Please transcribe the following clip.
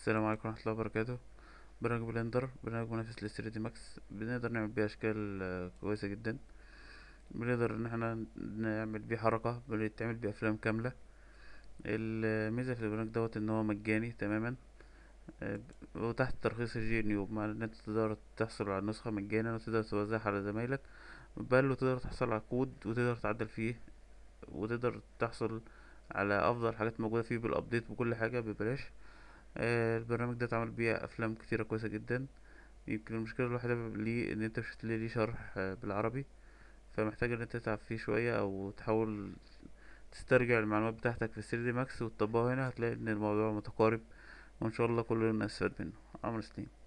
السلام عليكم ورحمة الله وبركاته برنامج بلندر برنامج منافس ل 3 دي ماكس بنقدر نعمل بيه اشكال آه، كويسة جدا بنقدر ان احنا نعمل بيه حركة بنتعمل بيه افلام كاملة الميزة في البرنامج دوت ان هو مجاني تماما آه، وتحت ترخيص الجي ان يو بمعنى ان انت تقدر تحصل على النسخة مجانا وتقدر توزعها على زمايلك بل وتقدر تحصل على كود وتقدر تعدل فيه وتقدر تحصل على افضل حاجات موجودة فيه بالابديت وكل حاجة ببلاش آه، البرنامج ده اتعمل بيه افلام كتيرة كويسة جدا يمكن المشكلة الوحيدة ليه ان انت مش هتلاقي ليه شرح آه، بالعربي فمحتاج ان انت تتعب فيه شوية او تحاول تسترجع المعلومات بتاعتك في 3 دي ماكس وتطبقها هنا هتلاقي ان الموضوع متقارب وان شاء الله كلنا نستفاد منه عمرو سليم